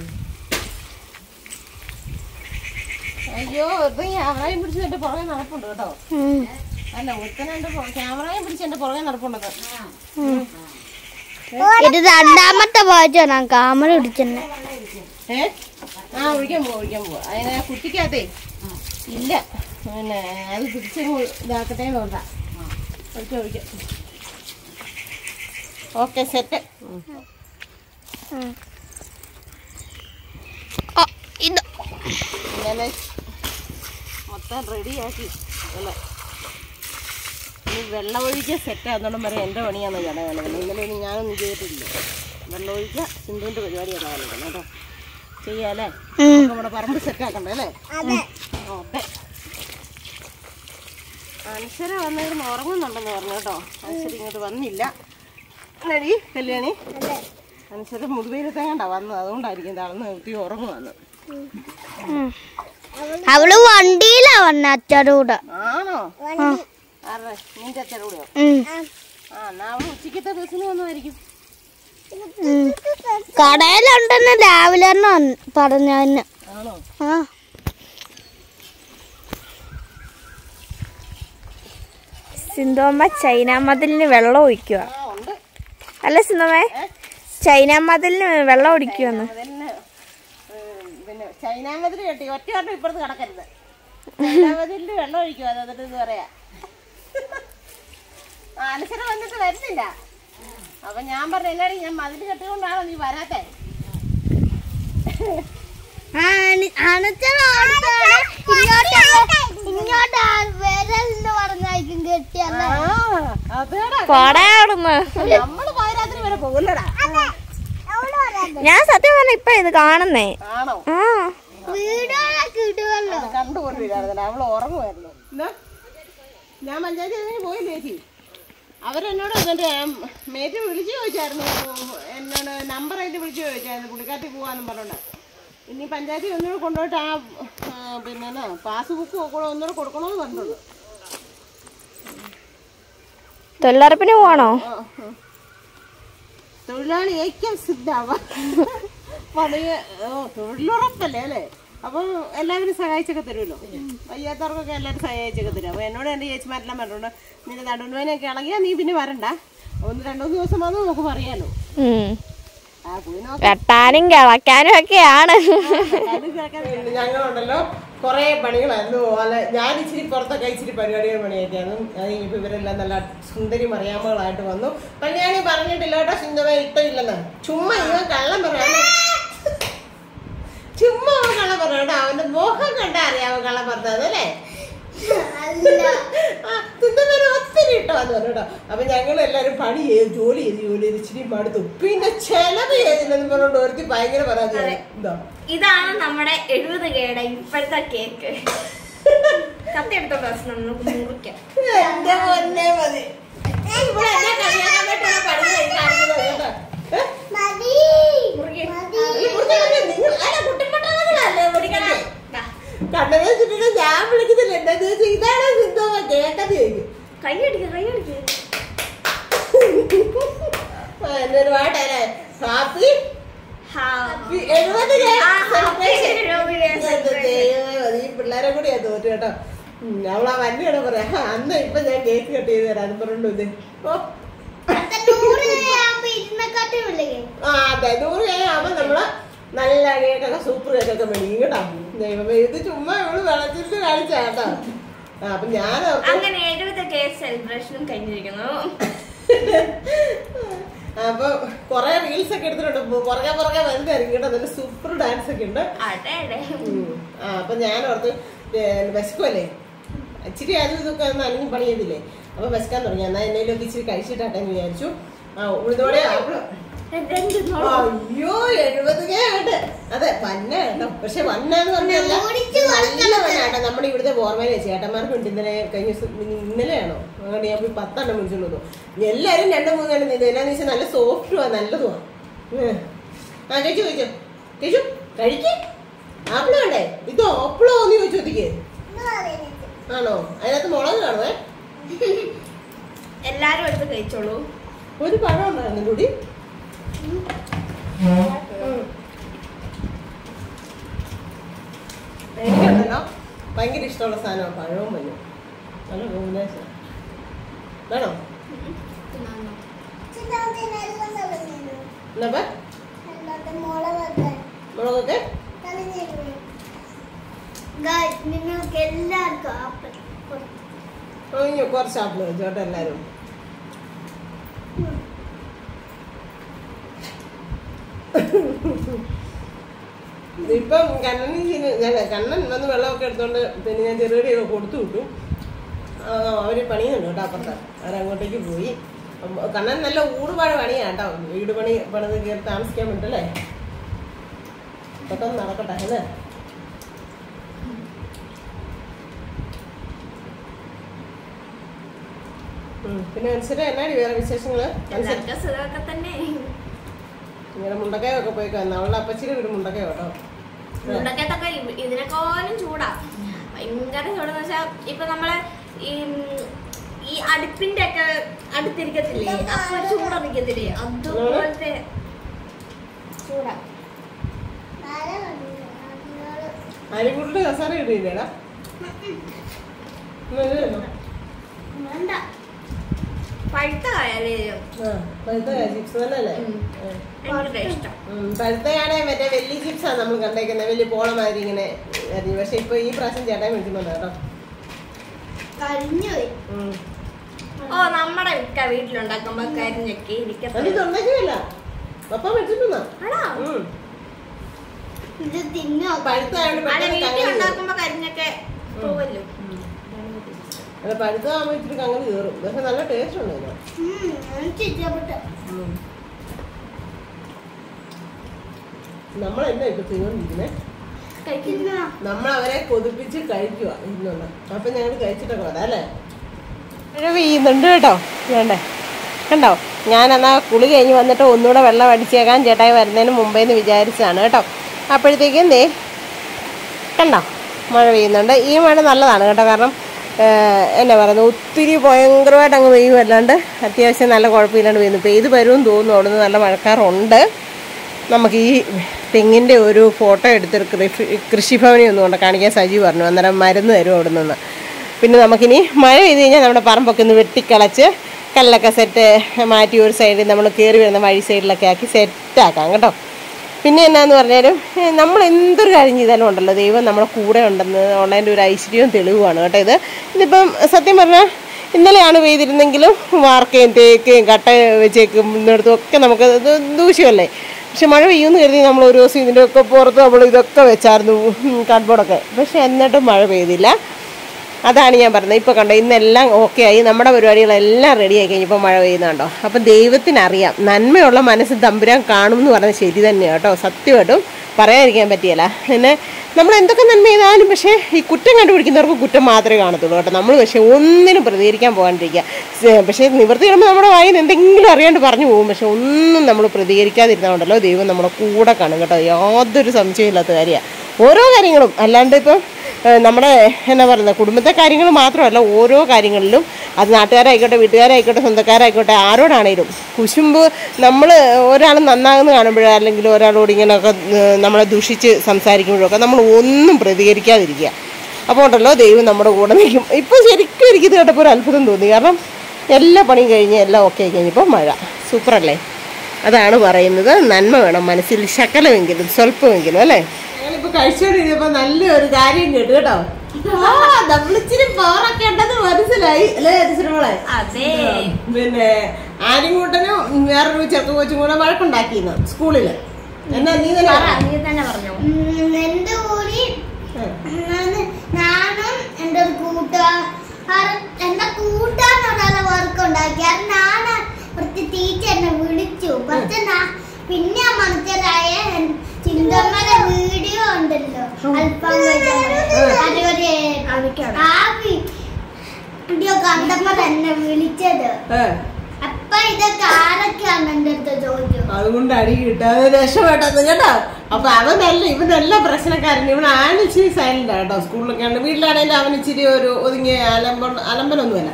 അയ്യോ ഇപ്പൊ ക്യാമറയും പിടിച്ച് എന്റെ പുറകെ നടപ്പുണ്ട് കേട്ടോ ഉം. അല്ല ഒരുത്തനെ എന്റെ പുറ- ക്യാമറയും പിടിച്ച് എന്റെ പുറകെ നടപ്പുണ്ടത് ഇത് രണ്ടാമത്തെ വായിച്ചോ ഞാൻ കാമറ പിടിച്ചെന്നെ ഏ ആ ഒഴിക്കാൻ പോവാ ഒഴിക്കാൻ പോവാ അതിനെ കുട്ടിക്കകത്തേ ഇല്ല പിന്നെ അത് പിടിച്ചങ്ങ് ഇതാക്കട്ടെ നോണ്ട ഒഴിക്കാം ഒഴിക്കാം ഓക്കെ സെറ്റ് ആ, ഇത് ഇങ്ങനെ മൊത്തം റെഡിയാക്കി അല്ലേ ഇനി വെള്ളം ഒഴിക്കുക സെറ്റ് ആകുന്നോണ്ടും പറയാം എൻ്റെ പണിയാണെന്ന് ചേട്ടാ കാണിക്കുന്നത് ഇന്നലെ ഒന്നും ഞാനൊന്നും ചെയ്തിട്ടില്ല വെള്ളം ഒഴിക്കുക സിന്ധുവിൻ്റെ പരിപാടിയാണ് കാണിക്കുന്നത് കേട്ടോ ചെയ്യാല്ലേ ഉം. നമ്മുടെ പറമ്പ് സെറ്റ് ആക്കണ്ടേ അല്ലേ ഓക്കെ അനശ്വര വന്നിരുന്ന് ഉറങ്ങുന്നുണ്ടെന്ന് പറഞ്ഞു കേട്ടോ അനശ്വര ഇങ്ങോട്ട് വന്നില്ല നടി കല്യാണി അനശ്വര മുതുവയിലെത്തേണ്ട വന്നത് അതുകൊണ്ടായിരിക്കും തളർന്ന് നിർത്തി ഉറങ്ങുവന്ന് ഉം. അവള് വണ്ടിയിലാ വന്ന അച്ഛൻ്റെ കൂടെ ആണോ ആരുടെ നിന്റെ അച്ഛൻ്റെ കൂടെയോ ഉം. ആ എന്നാ അവള് ഉച്ചക്കത്തെ ബസ്സിന് വന്നതായിരിക്കും ഉം. കടയിലുണ്ടെന്ന് രാവിലെ തന്നെ വന്ന് പറഞ്ഞു തന്നെ ആണോ ആ സിന്ധുമ്മ ചൈന മതിലിന് വെള്ളം ഒഴിക്കുക ആ ഉണ്ട് അല്ല സിന്ധുമ്മേ ചൈന മതിലിന് വെള്ളം ഒഴിക്കുവന്ന് അതിന് ഏം, പിന്നെ ചൈനാമതിൽ കെട്ടി ഒറ്റ വട്ടം ഇപ്പുറത്ത് കിടക്കരുത് ചൈനാമതിലിൽ വെള്ളം ഒഴിക്കും അത് എന്നിട്ട് ഇത് പറയാ ആ അനശ്വര വന്നിട്ട് വരുന്നില്ല അപ്പൊ ഞാൻ പറഞ്ഞു എന്നാടി ഞാൻ മതിൽ കെട്ടിക്കൊണ്ടാണോ നീ വരാത്തെ ഇങ്ങോട്ട് വിരലിന് പറഞ്ഞായിരിക്കും കെട്ടിയല്ലേ ആ അതേടാ പടയാടുന്ന് നമ്മള് പാതിരാത്രി വരെ പോകില്ലടാ ഞാൻ സത്യം പറഞ്ഞ ഇപ്പൊ ഇത് കാണുന്നേ ആണോ ആ വീടുകളൊക്കെ ഇടുവല്ലോ അത് കണ്ടുകൊണ്ടിരിക്കാറുണ്ട് അവള് ഉറങ്ങുമായിരുന്നു എന്നാ? ഞാൻ പഞ്ചായത്തിൽ ഇതിന് പോയില്ല ചേച്ചി അവരെന്നോട് എന്നിട്ട് മേറ്റ് വിളിച്ചു ചോദിച്ചായിരുന്നു എന്നോട് നമ്പർ ആയിട്ട് വിളിച്ചു ചോദിച്ചായിരുന്നു പുള്ളിക്കാട്ടി പോവാന്നും പറഞ്ഞോണ്ട് ഇനി പഞ്ചായത്തിൽ ഒന്നുകൂടെ കൊണ്ടുപോയിട്ട് ആ ആ, പിന്നെ എന്നാ പാസ്ബുക്ക് കൂടെ ഒന്നുകൂടെ കൊടുക്കണമെന്ന് പറഞ്ഞിട്ടുണ്ട് തൊഴിലുറപ്പിന് പോവാണോ ആ, ആ. തൊഴിലാളി ഏക്കം സിദ്ധാവ പണിയ ഓ തൊഴിലുറപ്പല്ലേ അല്ലേ അപ്പം എല്ലാവരും സഹായിച്ചൊക്കെ തരുമല്ലോ വയ്യാത്തവർക്കൊക്കെ എല്ലാവരും സഹായിച്ചൊക്കെ തരും അപ്പോൾ എന്നോട് എൻ്റെ ചേച്ചിമാരെല്ലാം പറഞ്ഞിട്ടുണ്ട് നിന്റെ നടുവേനൊക്കെ ഇളകിയാൽ നീ പിന്നെ വരണ്ട ഒന്ന് രണ്ടു മൂന്ന് ദിവസം വന്ന് നമുക്ക് പറയാലോ ഉം ആ പോയി നോക്കാം വെട്ടാനും കിളക്കാനും ഒക്കെയാണ് ഞങ്ങളുണ്ടല്ലോ കുറേ പണികളായിരുന്നു അല്ല ഞാൻ ഇച്ചിരി പുറത്തൊക്കെ ഇച്ചിരി പരിപാടികൾ പണിയൊക്കെയായിരുന്നു അത് ഇപ്പൊ ഇവരെല്ലാം നല്ല സുന്ദരി മറിയാമ്മകളായിട്ട് വന്നു കല്യാണി പറഞ്ഞിട്ടില്ല കേട്ടോ സിന്ധുവ ഇട്ടില്ലെന്ന് ചുമ്മാ ഇവൻ കള്ളം പറയാൻ ചുമ്മാ അവൻ കള്ളം പറഞ്ഞു കേട്ടോ അവന്റെ മുഖം കണ്ടാ അറിയാവോ കള്ളം പറഞ്ഞത് അല്ലേ ആ, സിന്ധുവിന് ഒത്തിരി ഇട്ടോന്ന് പറഞ്ഞു കേട്ടോ അപ്പൊ ഞങ്ങൾ എല്ലാരും പണി ചെയ്ത് ജോലി ചെയ്ത് ജോലി ചെയ്ത് ഇച്ചിരി മടുത്തു പിന്നെ ചെലവ് ചെയ്തില്ലെന്ന് പറഞ്ഞോണ്ട് ഒരുത്തി ഭയങ്കര പരാതി എന്താ ഇതാണ് നമ്മുടെ എഴുപത് കേട ഇപ്പോഴത്തെ കേക്ക് കത്തി എടുത്തോണ്ട് വച്ച് നമുക്ക് മുറിക്കാം എന്റെ പൊന്നെ മതി ഇവിടെ എന്നെ കളിയാക്കാൻ വേണ്ടിയുള്ള പണി ചെയ്ത് കാണിക്കുന്നത് കേട്ടോ. ഏ? ഈ മുറിച്ചതൊക്കെ നിങ്ങൾ അല്ല കുട്ടിപ്പട്ടാളങ്ങളല്ലേ മുടിക്കണേ കണ്ണനെ വെച്ചിട്ട് ഞാൻ വിളിക്കുന്നില്ല എന്താന്ന് വെച്ചാൽ ഇതാണ് സിന്ധു കേട്ടത് ചോദിക്കും കൈ അടിക്കുക കൈ അടിക്കുക ആ, എന്റെ ഒരു പാട്ടല്ലേ ഹാപ്പി ഹാപ്പി എഴുപത് ഈ പിള്ളേരെ കൂടിയാ തോറ്റു കേട്ടോ ഉം, അവളാ വന്നിയാണ് പറയാ "ആ, അന്ന് ഇപ്പൊ ഞാൻ കേക്ക് കട്ട് ചെയ്ത് തരാം പറഞ്ഞു ഇത് ഓ ആ അതെ നൂറ് ആവുമ്പോ നമ്മള് നല്ല കേക്കൊക്കെ സൂപ്പർ കേക്കൊക്കെ മേടിക്കും കേട്ടോ ദൈവമേ ഇത് ചുമ്മാ ഇവള് വെള്ളത്തിട്ട് കാണിച്ചാ കേട്ടോ ആ അപ്പൊ ഞാൻ അങ്ങനെ എഴുപത് കേക്ക് സെലിബ്രേഷനും കഴിഞ്ഞിരിക്കുന്നു അപ്പൊ കൊറേ റീൽസ് ഒക്കെ എടുത്തിട്ടുണ്ട് പു- പുറകെ പുറകെ വരുന്നതായിരിക്കും കേട്ടോ നല്ല സൂപ്പർ ഡാൻസ് ഒക്കെ ഉണ്ട് അതെ അതെ ഉം. ആ അപ്പൊ ഞാൻ ഓർത്ത് വിശക്കുമല്ലേ ഇച്ചിരി അതും ഇതൊക്കെ ഒന്ന് അനങ്ങി പണിയതില്ലേ അപ്പൊ വിശക്കാൻ തുടങ്ങി എന്നാ എന്നേലൊക്കെ ഇച്ചിരി കഴിച്ചിട്ടാട്ടെ എന്ന് വിചാരിച്ചു ആ ഉഴുതോടെ ആപ്പിള് അയ്യോ എഴുപത് കേട്ട് അതെ പന്ന കേട്ടോ പക്ഷെ വന്ന എന്ന് പറഞ്ഞല്ല ഓടിച്ച് നല്ല വന്ന കേട്ടോ നമ്മുടെ ഇവിടുത്തെ ബോർമേലെ ചേട്ടന്മാർക്ക് ഉണ്ട് ഇന്നലെ കഴിഞ്ഞ ദിവസം ഇന്ന് ഇന്നലെയാണോ അങ്ങനെ ഞാൻ പോയി പത്തെണ്ണം മേടിച്ചോണ്ട് വന്നു എല്ലാരും രണ്ടും മൂന്നെണ്ണം നിന്ന് എന്നാന്ന് വെച്ചാൽ നല്ല സോഫ്റ്റുവാ നല്ലതുവാ ഉം. ആ കഴിച്ചു കഴിച്ചു കഴിച്ചു കഴിക്കേ ആപ്പിള് വേണ്ടേ ഇത് ഓപ്പിളോ എന്ന് ചോദിച്ചു ചോദിക്കേ ആണോ അതിനകത്ത് മുളക് കാണുവേ എല്ലാരും എടുത്ത് കഴിച്ചോളൂ ഒരു പഴം ഉണ്ടായിരുന്നു കൂടി എനിക്കുണ്ടല്ലോ ഭയങ്കര ഇഷ്ടമുള്ള സാധനമാണ് പഴവും മഞ്ഞും നല്ല കോമ്പിനേഷൻ വേണോ എന്നാ മുളകൊക്കെ നിങ്ങൾക്ക് എല്ലാവർക്കും ആപ്പിൾ ഒഴിഞ്ഞു കുറച്ച് ആപ്പിൾ വെച്ചോട്ടെ എല്ലാരും ഇപ്പം കണ്ണന് ചീന- ഞാൻ കണ്ണൻ വന്ന് വെള്ളമൊക്കെ എടുത്തോണ്ട് പിന്നെ ഞാൻ ചെറുകടിയൊക്കെ കൊടുത്തു വിട്ടു ആ, അവര് പണിയുന്നുണ്ട് കേട്ടോ അപ്പുറത്ത് അവരങ്ങോട്ടേക്ക് പോയി അപ്പം കണ്ണൻ നല്ല ഊടുപാട് പണിയാ കേട്ടോ വീട് പണി പണിത് കയറി താമസിക്കാൻ വേണ്ടിട്ടല്ലേ പെട്ടെന്ന് നടക്കട്ടെ അല്ലേ ഉം. പിന്നെ മനുഷ്യരെ എന്നാടി വേറെ വിശേഷങ്ങള് മനുഷ്യർ എല്ലാവർക്കും സുഖമൊക്കെ തന്നെ ഇങ്ങനെ മുണ്ടക്കയൊക്കെ പോയി കാണുന്നു അവളുടെ അപ്പച്ചിയുടെ വീട് മുണ്ടക്കയോ കേട്ടോ മുണ്ടക്കത്തൊക്കെ ഇ- ഇതിനെക്കാളും ചൂടാ ഭയങ്കര ചൂടെന്ന് വെച്ചാ ഇപ്പൊ നമ്മളെ ഈ ഉം, ഈ അടുപ്പിന്റെ ഒക്കെ അടുത്തിരിക്കത്തില്ലേ അപ്പൊ ചൂടറിക്കത്തില്ലേ അതുപോലത്തെ ചൂടാ അരിക്കുട്ടിയുടെ കസാര കിട്ടിയില്ലേടാ ഇന്ന് ഇതിലുണ്ടോ? വേണ്ട പഴുത്ത കായാലേ ആ, പഴുത്ത ചിപ്സ് തന്നെ അല്ലേ ഉം. ഭയങ്കര ഇഷ്ടം പഴുത്തയാണെ മറ്റേ വലിയ ചിപ്സാണ് നമ്മൾ കണ്ടേക്കുന്നത് വലിയ പോളമാതിരി ഇങ്ങനെ അരിഞ്ഞു പക്ഷെ ഇപ്പൊ ഈ പ്രാവശ്യം ചേട്ടാൻ മേടിക്കുന്നുണ്ട് കേട്ടോ കഴിഞ്ഞുപോയി ഉം. ഓ നമ്മുടെ മിക്ക വീട്ടിലുണ്ടാക്കുമ്പോ കരിഞ്ഞൊക്കെ അത് ഇരിക്കത്തില്ല ഇതുണ്ടാക്കിയല്ല പപ്പ മേടിച്ചിട്ടുണ്ടോ ആണോ ഉം. ഇത് തിന്നോ പഴുത്തതായോണ്ട് അല്ല പെട്ടെന്ന് വീട്ടിൽ കങ്ങല് ഉണ്ടാക്കുമ്പോ കരിഞ്ഞൊക്കെ പോവല്ലോ അല്ല പഴുത്തതാകുമ്പോ ഇച്ചിരി കങ്ങല് കയറും പക്ഷെ നല്ല ടേസ്റ്റ് ഉണ്ട് ഇതിന്. ഉം, എനിക്ക് ഇഷ്ടപ്പെട്ടു ഉം. നമ്മളെന്താ ഇപ്പൊ ചെയ്തോണ്ടിരിക്കുന്നേ തിന്നോ നമ്മൾ അവരെ കൊതിപ്പിച്ച് കഴിക്കുക ഇന്നുണ്ട് അപ്പൊ ഞങ്ങൾ കഴിച്ചിട്ടൊക്കെ വരാം അല്ലേ മഴ പെയ്യുന്നുണ്ട് കേട്ടോ വേണ്ടേ കണ്ടോ ഞാൻ എന്നാ കുളി കഴിഞ്ഞ് വന്നിട്ട് ഒന്നുകൂടെ വെള്ളം അടിച്ചേക്കാൻ ചേട്ടായി വരുന്നതിന് മുമ്പേ എന്ന് വിചാരിച്ചതാണ് കേട്ടോ അപ്പോഴത്തേക്കും ദേ കണ്ടോ മഴ പെയ്യുന്നുണ്ട് ഈ മഴ നല്ലതാണ് കേട്ടോ കാരണം ഏഹ്, എന്നാ പറയുന്നത് ഒത്തിരി ഭയങ്കരമായിട്ട് അങ്ങ് പെയ്യും അല്ലാണ്ട് അത്യാവശ്യം നല്ല കുഴപ്പമില്ലാണ്ട് പെയ്യുന്നു പെയ്ത് വരുമെന്ന് തോന്നുന്നു അവിടുന്ന് നല്ല മഴക്കാറുണ്ട് നമുക്ക് ഈ തെങ്ങിൻ്റെ ഒരു ഫോട്ടോ എടുത്തൊരു കൃഷി കൃഷിഭവനിൽ ഒന്നുകൊണ്ട് കാണിക്കാൻ സജി പറഞ്ഞു അന്നേരം മരുന്ന് തരും അവിടെ നിന്ന് പിന്നെ നമുക്കിനി മഴ പെയ്ത് കഴിഞ്ഞാൽ നമ്മുടെ പറമ്പൊക്കെ ഒന്ന് വെട്ടിക്കളച്ച് കല്ലൊക്കെ സെറ്റ് മാറ്റി ഒരു സൈഡിൽ നമ്മൾ കയറി വരുന്ന വഴി സൈഡിലൊക്കെ ആക്കി സെറ്റാക്കാം കേട്ടോ പിന്നെ എന്നാന്ന് പറഞ്ഞാലും ഏഹ്, നമ്മൾ എന്തൊരു കാര്യം ചെയ്താലും ഉണ്ടല്ലോ ദൈവം നമ്മുടെ കൂടെ ഉണ്ടെന്ന് ഉള്ളതിൻ്റെ ഒരു ഐശ്വര്യവും തെളിവുമാണ് കേട്ടോ ഇത് ഇതിപ്പം സത്യം പറഞ്ഞാൽ ഇന്നലെയാണ് പെയ്തിരുന്നെങ്കിലും വാർക്കയും തേക്കുകയും കട്ട വെച്ചേക്കുന്നിടത്തും ഒക്കെ നമുക്ക് ഇത് ദൂഷ്യമല്ലേ പക്ഷെ മഴ പെയ്യുമെന്ന് കരുതി നമ്മൾ ഒരു ദിവസം ഇതിൻ്റെയൊക്കെ പുറത്ത് നമ്മൾ ഇതൊക്കെ വെച്ചായിരുന്നു കാർഡ്ബോർഡൊക്കെ പക്ഷെ എന്നിട്ടും മഴ പെയ്തില്ല അതാണ് ഞാൻ പറഞ്ഞത് ഇപ്പോൾ കണ്ടോ ഇന്നെല്ലാം ഓക്കെ ആയി നമ്മുടെ പരിപാടികളെല്ലാം റെഡി ആയി കഴിഞ്ഞപ്പോൾ മഴ പെയ്യുന്നുണ്ടോ അപ്പം ദൈവത്തിനറിയാം നന്മയുള്ള മനസ്സ് തമ്പുരാൻ കാണും എന്ന് പറഞ്ഞത് ശരി തന്നെയാണ് കേട്ടോ സത്യമായിട്ടും പറയാതിരിക്കാൻ പറ്റിയല്ല പിന്നെ നമ്മൾ എന്തൊക്കെ നന്മ ചെയ്താലും പക്ഷേ ഈ കുറ്റം കണ്ടുപിടിക്കുന്നവർക്ക് കുറ്റം മാത്രമേ കാണത്തുള്ളൂ കേട്ടോ നമ്മൾ പക്ഷേ ഒന്നിനും പ്രതികരിക്കാൻ പോകാണ്ടിരിക്കുക സ- പക്ഷേ നിവൃത്തി വരുമ്പോൾ നമ്മുടെ വായിൽ നിന്ന് എന്തെങ്കിലും അറിയാണ്ട് പറഞ്ഞു പോകും പക്ഷെ ഒന്നും നമ്മൾ പ്രതികരിക്കാതിരുന്നുണ്ടല്ലോ ദൈവം നമ്മുടെ കൂടെ കാണും കേട്ടോ യാതൊരു സംശയമില്ലാത്ത കാര്യമാണ് ഓരോ കാര്യങ്ങളും അല്ലാണ്ട് ഇപ്പം ഏഹ് നമ്മുടെ എന്നാ പറയുന്നത് കുടുംബത്തെ കാര്യങ്ങൾ മാത്രമല്ല ഓരോ കാര്യങ്ങളിലും അത് നാട്ടുകാരായിക്കോട്ടെ വീട്ടുകാരായിക്കോട്ടെ സ്വന്തക്കാരായിക്കോട്ടെ ആരോടാണേലും കുശുമ്പ് നമ്മൾ ഒരാൾ നന്നാകുന്ന കാണുമ്പോഴോ അല്ലെങ്കിൽ ഒരാളോട് ഇങ്ങനെയൊക്കെ ഏഹ് നമ്മളെ ദൂഷിച്ച് സംസാരിക്കുമ്പോഴൊക്കെ നമ്മൾ ഒന്നും പ്രതികരിക്കാതിരിക്കുക അപ്പോൾ ഉണ്ടല്ലോ ദൈവം നമ്മുടെ കൂടെ നിൽക്കും ഇപ്പോൾ ശരിക്കും എനിക്കിത് കേട്ടപ്പോൾ ഒരു അത്ഭുതം തോന്നി കാരണം എല്ലാ പണിയും കഴിഞ്ഞ് എല്ലാം ഓക്കെ ആയി കഴിഞ്ഞപ്പോൾ മഴ സൂപ്പറല്ലേ അതാണ് പറയുന്നത് നന്മ വേണം മനസ്സിൽ ശകലമെങ്കിലും സ്വല്പമെങ്കിലും അല്ലേ ഞങ്ങളിപ്പോ കഴിച്ചോണ്ടിരുന്നപ്പോ നല്ലൊരു കാര്യം കേട്ടു കേട്ടോ ആ നമ്മളിച്ചിരി പവറൊക്കെ ഉണ്ടെന്ന് മനസ്സിലായി അല്ലേ മനസ്സിലോളെ അതെ പിന്നെ ആര്യങ്കൂട്ടനും വേറൊരു ചെറുക്ക കൊച്ചും കൂടെ വഴക്കുണ്ടാക്കിയിരുന്നു സ്കൂളില് എന്നാ നീ തന്നെ പറ, പറ. നീ തന്നെ പറഞ്ഞു ഉം, എന്റെ കൂടി ഉം. ഞാന് ഞാനും എന്റെ ഒരു കൂട്ടുകാരൻ എന്റെ കൂട്ടുകാരൻ ഒരാളെ വർക്ക് ഉണ്ടാക്കി അത് ഞാൻ കുറച്ച് ടീച്ചർ എന്നെ വിളിച്ചു പക്ഷെ ഞാൻ പിന്നെ മനസ്സിലായ ചിന്തമ്മയുടെ വീഡിയോ ഉണ്ടല്ലോ അല്പം അതുവരെ അതൊക്കെയാണ് ആ വീഡിയോ കണ്ടപ്പോ എന്നെ വിളിച്ചത് ഏ, അപ്പൊ ഇതൊക്കെ ആരൊക്കെയാണ് എന്റെ അടുത്ത് ചോദിച്ചു അതുകൊണ്ട് അടി കിട്ടാതെ രക്ഷപ്പെട്ടത് കേട്ടോ അപ്പൊ അവനല്ല ഇവനല്ല പ്രശ്നക്കാരൻ ഇവൻ ആണ് ഇച്ചിരി സൈലന്റ് കേട്ടോ സ്കൂളിലൊക്കെ ഉണ്ട് വീട്ടിലാണെങ്കിലും അവൻ ഇച്ചിരി ഒരു ഒതുങ്ങിയ അലമ്പ അലമ്പലൊന്നുമല്ല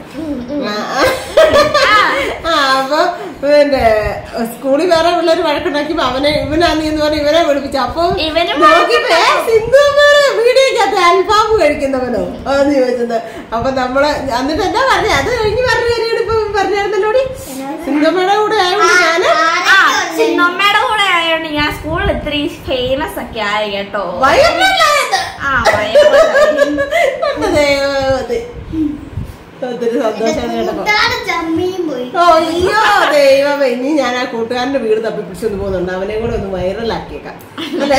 ആ, ആ അപ്പൊ പിന്നെ സ്കൂളിൽ വേറെ പിള്ളേർ വഴക്കുണ്ടാക്കിയപ്പോ അവനെ ഇവനാന്ന് എന്ന് പറഞ്ഞ് ഇവനെ വിളിപ്പിച്ചു അപ്പൊ ഇവനും നോക്കിയപ്പോ "ഏ, സിന്ധുമ്മയുടെ വീഡിയോക്കകത്ത് അൽഫാമ് കഴിക്കുന്നവനോ അതെന്ന് ചോദിച്ചത് അപ്പൊ നമ്മള് എന്നിട്ട് എന്താ പറഞ്ഞ അത് കഴിഞ്ഞ് പറഞ്ഞു കാര്യമാണ് ഇപ്പൊ പറഞ്ഞായിരുന്നല്ലോടി സിന്ധുമ്മയുടെ കൂടെ ആയതുകൊണ്ട് ഞാന് ആ ചിന്നമ്മയുടെ കൂടെ ആയതുകൊണ്ട് ഞാൻ സ്കൂളിൽ ഇത്തിരി ഫേമസ് ഒക്കെ ആയി കേട്ടോ വയറിലായത് ആ ഭയങ്കര എന്റെ ദൈവമേ. ഒത്തിരി സന്തോഷമാണ് കേട്ടപ്പോ കൂട്ടുകാരൻ ചമ്മിയും പോയി ഓ അയ്യോ ദൈവമേ ഇനി ഞാൻ ആ കൂട്ടുകാരന്റെ വീട് തപ്പി പിടിച്ചൊന്ന് പോകുന്നുണ്ട് അവനെ കൂടെ ഒന്ന് വൈറലാക്കിയേക്കാം അല്ലേ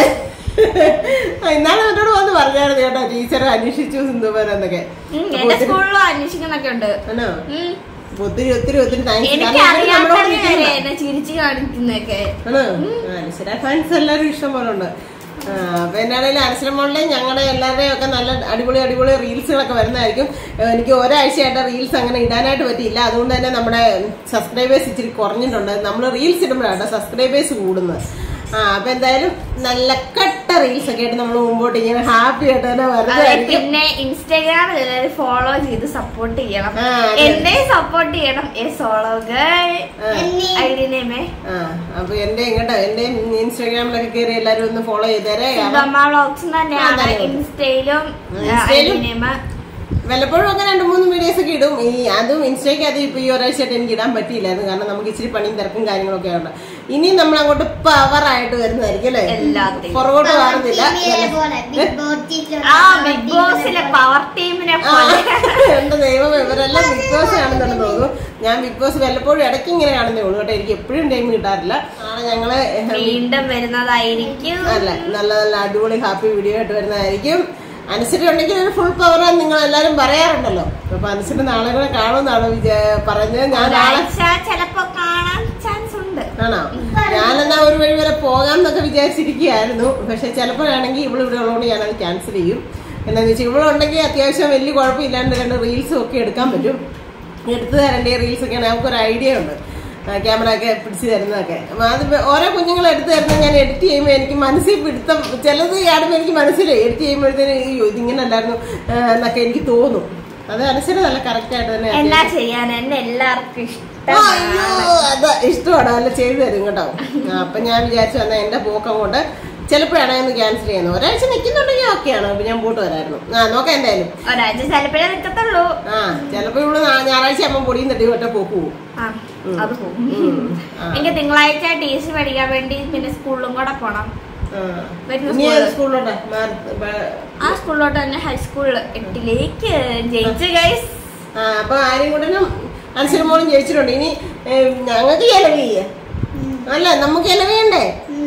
ആ, ഇന്നാളെ എന്നോട് വന്ന് പറഞ്ഞായിരുന്നു കേട്ടോ ടീച്ചറെ അന്വേഷിച്ചു സിന്ധുപോരെന്നൊക്കെ ഉം, എന്റെ സ്കൂളിലും അന്വേഷിക്കുന്നൊക്കെ ഉണ്ട് ആണോ ഉം. ഒത്തിരി ഒത്തിരി ഒത്തിരി താങ്ക്സ് എനിക്ക് അറിയാത്തവര് വരെ എന്നെ ചിരിച്ചു കാണിക്കുന്നൊക്കെ ആണോ അനശ്വര ഫാൻസ് എല്ലാവരും ഇഷ്ടം പോലെ ഉണ്ട് ആ, അപ്പൊ എന്നാണേലും അനശ്വരമോളിലെ ഞങ്ങളുടെ എല്ലാവരുടെയും ഒക്കെ നല്ല അടിപൊളി അടിപൊളി റീൽസുകളൊക്കെ വരുന്നതായിരിക്കും ഏ, എനിക്ക് ഒരാഴ്ചയായിട്ട് റീൽസ് അങ്ങനെ ഇടാനായിട്ട് പറ്റിയില്ല അതുകൊണ്ട് തന്നെ നമ്മുടെ സബ്സ്ക്രൈബേഴ്സ് ഇച്ചിരി കുറഞ്ഞിട്ടുണ്ട് നമ്മൾ റീൽസ് ഇടുമ്പോഴാണ് സബ്സ്ക്രൈബേഴ്സ് കൂടുന്നത് ആ അപ്പൊ എന്തായാലും നല്ല കട്ട റീൽസ് ഒക്കെ ആയിട്ട് നമ്മൾ മുമ്പോട്ട് ഇങ്ങനെ ഹാപ്പി ആയിട്ട് തന്നെ അതെ വരുന്നതായിരിക്കും പിന്നെ ഇൻസ്റ്റാഗ്രാമിൽ എല്ലാവരും ഫോളോ ചെയ്ത് സപ്പോർട്ട് ചെയ്യണം ആ, അതെ. എന്നെ സപ്പോർട്ട് ചെയ്യണം എ സോളോ ഗേൾ എന്നീ ഐ ഡി നെയിമേ ആ അപ്പൊ എന്റെ ഇങ്ങോട്ടോ എന്റെ ഇൻസ്റ്റാഗ്രാമിലൊക്കെ കയറി എല്ലാവരും ഒന്ന് ഫോളോ ചെയ്തേരെ കാരണം സുധമ്മ വ്ളോഗ്സ് തന്നെയാണ് അതെ. ഇൻസ്റ്റയിലും ഐ ഡി ഇൻസ്റ്റയിലും? നെയിം വല്ലപ്പോഴും ഒക്കെ രണ്ട് മൂന്ന് വീഡിയോസ് ഒക്കെ ഇടും ഈ അതും ഇൻസ്റ്റയ്ക്ക് അത് ഇപ്പൊ ഈ ഒരാഴ്ചയായിട്ട് എനിക്ക് ഇടാൻ പറ്റിയില്ലായിരുന്നു കാരണം നമുക്ക് ഇച്ചിരി പണിയും തിരക്കും കാര്യങ്ങളൊക്കെ ഉണ്ട് ഇനിയും നമ്മൾ അങ്ങോട്ട് പവർ ആയിട്ട് വരുന്നതായിരിക്കും അല്ലേ എല്ലാത്തിലും. പുറകോട്ട് മാറുന്നില്ല ടിവിയെ പോലെ ബിഗ് ബോസിലെ ആ ബിഗ് ബോസിലെ പവർ ടീമിനെ ആ, പോലെ എന്റെ ദൈവം ഇവരെല്ലാം ബിഗ് ബോസ് കാണുന്നുണ്ടെന്ന് തോന്നുന്നു ഞാൻ ബിഗ് ബോസ് വല്ലപ്പോഴും ഇടയ്ക്ക് ഇങ്ങനെ കാണുന്നേ ഉള്ളൂ കേട്ടോ എനിക്ക് എപ്പോഴും ടൈം കിട്ടാറില്ല നാളെ ഞങ്ങള് വീണ്ടും വരുന്നതായിരിക്കും അല്ല നല്ല നല്ല അടിപൊളി ഹാപ്പി വീഡിയോ ആയിട്ട് വരുന്നതായിരിക്കും അനുസരിച്ച് ഉണ്ടെങ്കിൽ ഒരു ഫുൾ പവർ നിങ്ങൾ എല്ലാരും പറയാറുണ്ടല്ലോ അപ്പൊ അനുസരിച്ച് നാളെ കൂടെ കാണുമെന്നാണ് വിചാ പറഞ്ഞത് ഞാൻ നാളെ ഒരാഴ്ച ചിലപ്പോ കാണാൻ ചാൻസ് ഉണ്ട് ആണോ ഞാനെന്നാ ഒരു വഴി വരെ പോകാം എന്നൊക്കെ വിചാരിച്ചിരിക്കുകയായിരുന്നു പക്ഷെ ചിലപ്പോഴാണെങ്കിൽ ഇവിടെ ഇവിടെ ഉള്ളതുകൊണ്ട് ഞാനത് ക്യാൻസൽ ചെയ്യും എന്താന്ന് വെച്ചാൽ ഇവിടെ ഉണ്ടെങ്കിൽ അത്യാവശ്യം വലിയ കുഴപ്പമില്ലാണ്ട് രണ്ട് റീൽസും ഒക്കെ എടുക്കാൻ പറ്റും എടുത്തു തരേണ്ട റീൽസ് ഒക്കെ നമുക്കൊരു ഐഡിയ ഉണ്ട് ക്യാമറ ഒക്കെ പിടിച്ചു തരുന്നതൊക്കെ അപ്പൊ അത് വേ- ഓരോ കുഞ്ഞുങ്ങൾ എടുത്തു തരുന്നത് ഞാൻ എഡിറ്റ് ചെയ്യുമ്പോൾ എനിക്ക് മനസ്സിൽ പിടുത്തം ചിലത് കാണുമ്പോൾ എനിക്ക് മനസ്സിലായി എഡിറ്റ് ചെയ്യുമ്പോഴത്തേന് അയ്യോ ഇതിങ്ങനെ അല്ലായിരുന്നു ആ, എന്നൊക്കെ എനിക്ക് തോന്നും അത് അനുസരിച്ച് നല്ല കറക്റ്റ് ആയിട്ട് തന്നെ എന്നാ ചെയ്യാൻ എന്നെ എല്ലാവർക്കും അയ്യോ, ഇഷ്ടമാണ് അത് ഇഷ്ടമാണ് അല്ല ചെയ്തു തരും കേട്ടോ ആ, അപ്പൊ ഞാൻ വിചാരിച്ചു എന്നാ എന്റെ പോക്കം കൊണ്ട് ചിലപ്പോഴാണ് ഒന്ന് ക്യാൻസൽ ചെയ്യുന്നത് ഒരാഴ്ച നിൽക്കുന്നുണ്ടെങ്കിൽ ഓക്കെയാണ് അപ്പൊ ഞാൻ പോട്ട് വരായിരുന്നു ആ നോക്കാം എന്തായാലും ഒരാഴ്ച ചിലപ്പോഴേ നിൽക്കത്തുള്ളൂ ആ ചിലപ്പോ ഇവിടെ നാ- ഞായറാഴ്ച ആകുമ്പോൾ പൊടിയും തട്ടി ഒറ്റ പോക്ക് പോകും ആ അത് പോകും ഉം. ആ. എനിക്ക് തിങ്കളാഴ്ച ടി സി മേടിക്കാൻ വേണ്ടി പിന്നെ സ്കൂളിലും കൂടെ പോണം ആ. വരുന്ന ഇനി സ്കൂള്. സ്കൂളിലോട്ടാ മാറി- ബ- ആ സ്കൂളിലോട്ട് തന്നെ ഹൈസ്കൂളിൽ എട്ടിലേക്ക് ജയിച്ചു ഗൈസ് ആ അപ്പൊ ആരും കൂടനും അനുസരിച്ച് മോളും ജയിച്ചിട്ടുണ്ട് ഇനി ഏ, ഞങ്ങൾക്ക് ചെലവിയ്യ അല്ല നമുക്ക് ചെലവിയണ്ടേ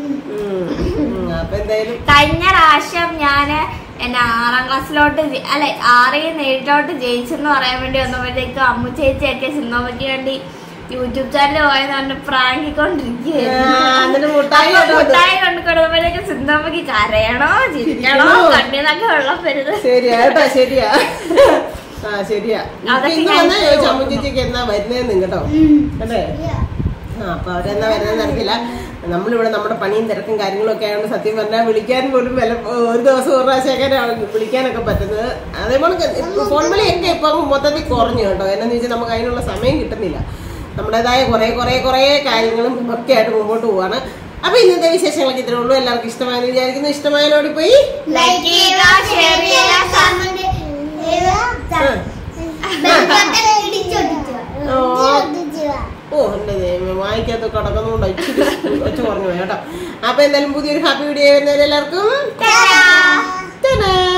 അപ്പൊ എന്തായാലും കഴിഞ്ഞ പ്രാവശ്യം ഞാന് എന്നെ ആറാം ക്ലാസ്സിലോട്ട് ജയി- അല്ലെ ആറിൽ നിന്ന് ഏഴിലോട്ട് ജയിച്ചെന്ന് പറയാൻ വേണ്ടി വന്നപ്പോഴത്തേക്ക് അമ്മു ചേച്ചിയൊക്കെ സിനിമയ്ക്ക് വേണ്ടി യൂട്യൂബ് ചാനൽ പോയെന്ന് പറഞ്ഞ് പ്രാങ്കിക്കൊണ്ടിരിക്കുകയായിരുന്നു ആ, എന്നിട്ട് മുട്ടായി അപ്പൊ കൊണ്ടുവന്നു. മുട്ടായി കൊണ്ട് കൊടുക്കുമ്പോഴേക്ക് സിന്ധമ്മക്ക് കരയണോ ചിരിക്കണോ ചിരിക്കണോ? കണ്ണിന്നൊക്കെ വെള്ളം വരുന്നത് ശരിയാ കേട്ടോ ശരിയാ ആ ശരിയാ അതൊക്കെ ഇന്ന് ഞാൻ വന്നാ ചോദിച്ചു ചെയ്തു. അമ്മു ചേച്ചിക്ക് എന്നാ വരുന്നതെന്ന് കേട്ടോ അല്ലേ ആ അപ്പൊ അവരെന്നാ വരുന്നതെന്ന് അറിയില്ല നമ്മളിവിടെ നമ്മുടെ പണിയും തിരക്കും കാര്യങ്ങളും ഒക്കെ ആയതുകൊണ്ട് സത്യം പറഞ്ഞാൽ വിളിക്കാൻ പോലും വില ഒരു ദിവസം ഒരു പ്രാവശ്യമൊക്കെ വിളിക്കാനൊക്കെ പറ്റുന്നത് അതേപോലെ ഫോൺ വിളിയൊക്കെ ഇപ്പൊ മൊത്തത്തിൽ കുറഞ്ഞു കേട്ടോ എന്നാന്ന് വെച്ചാൽ നമുക്ക് അതിനുള്ള സമയം കിട്ടുന്നില്ല നമ്മുടേതായ കുറെ കുറെ കുറെ കാര്യങ്ങളും ഒക്കെ ആയിട്ട് മുമ്പോട്ട് പോവാണ് അപ്പൊ ഇന്നത്തെ വിശേഷങ്ങളൊക്കെ ഇത്രേ ഉള്ളൂ എല്ലാവർക്കും ഇഷ്ടമായെന്ന് വിചാരിക്കുന്നു ഇഷ്ടമായാലോടി പോയി ലൈക്ക് ചെയ്യുക ഷെയർ ചെയ്യുക കമന്റ് ഓ എന്റെ ദൈവമേ വായിക്കാത്ത കിടക്കുന്നുണ്ടോ ഇച്ചിരി ഒച്ച പറഞ്ഞു പോയി കേട്ടോ അപ്പൊ എന്തായാലും പുതിയൊരു ഹാപ്പി വീഡിയോ വരുന്നവരെല്ലാവർക്കും Ta-da! Ta-da!